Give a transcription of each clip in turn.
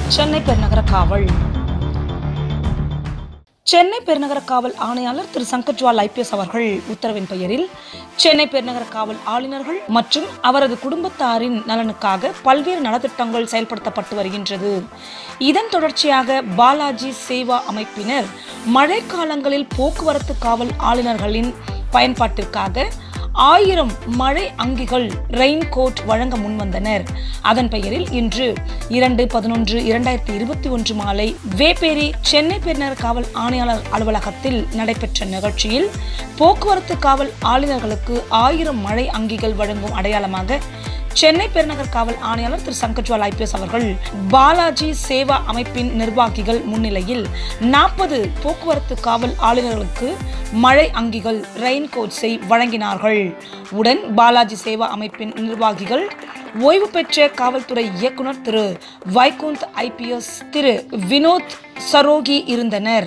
சென்னை பெருநகர காவல் சென்னை பெருநகர காவல் ஆணையாளர் திரு சங்கர்ஜ்வால் ஐபிஎஸ் அவர்கள் உத்தரவின் பெயரில் சென்னை பெருநகர காவல் ஆளுநர்கள் மற்றும் அவரது குடும்பத்தாரின் நலனுக்காக பல்வேறு நலத்திட்டங்கள் செயல்படுத்தப்பட்டு வருகின்றது இதன் தொடர்ச்சியாக பாலாஜி சேவா அமைப்பினர் மழைக்காலங்களில் போக்குவரத்து காவல் ஆளுநர்களின் பயன்பாட்டிற்காக ஆயிரம் மழை அங்கிகள் ரெயின் கோட் வழங்க முன்வந்தனர் அதன் பெயரில் இன்று இரண்டு பதினொன்று இரண்டாயிரத்தி இருபத்தி ஒன்று மாலை வேப்பேரி சென்னை பெருநகர காவல் ஆணையாளர் அலுவலகத்தில் நடைபெற்ற நிகழ்ச்சியில் போக்குவரத்து காவல் ஆளுநர்களுக்கு ஆயிரம் மழை அங்கிகள் வழங்கும் அடையாளமாக சென்னை பெருநகர் காவல் ஆணையாளர் திரு சங்கர்ஜ்வால் ஐபிஎஸ் அவர்கள் பாலாஜி சேவா அமைப்பின் நிர்வாகிகள் முன்னிலையில் நாற்பது போக்குவரத்து காவல் ஆளுநர்களுக்கு மழை அங்கிகள் ரெயின் கோட்ஸை வழங்கினார்கள் உடன் பாலாஜி சேவா அமைப்பின் நிர்வாகிகள் ஓய்வு பெற்ற காவல்துறை இயக்குனர் திரு வைகுந்த் ஐபிஎஸ் திரு வினோத் சரோகி இருந்தனர்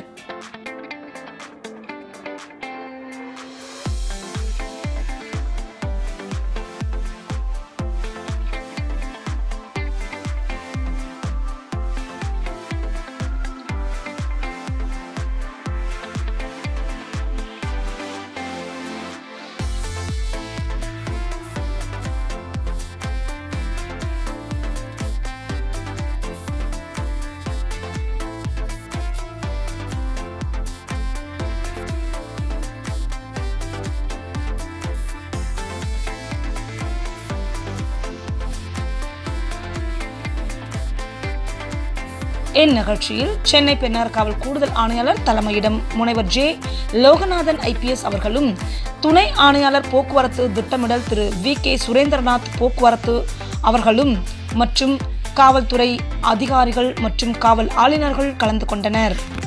இந்நிகழ்ச்சியில் சென்னை பெண்ணார் காவல் கூடுதல் ஆணையாளர் தலைமையிடம் முனைவர் ஜே லோகநாதன் ஐபிஎஸ் அவர்களும் துணை ஆணையாளர் போக்குவரத்து திட்டமிடல் திரு வி கே சுரேந்திரநாத் போக்குவரத்து அவர்களும் மற்றும் காவல்துறை அதிகாரிகள் மற்றும் காவல் ஆளுநர்கள் கலந்து கொண்டனர்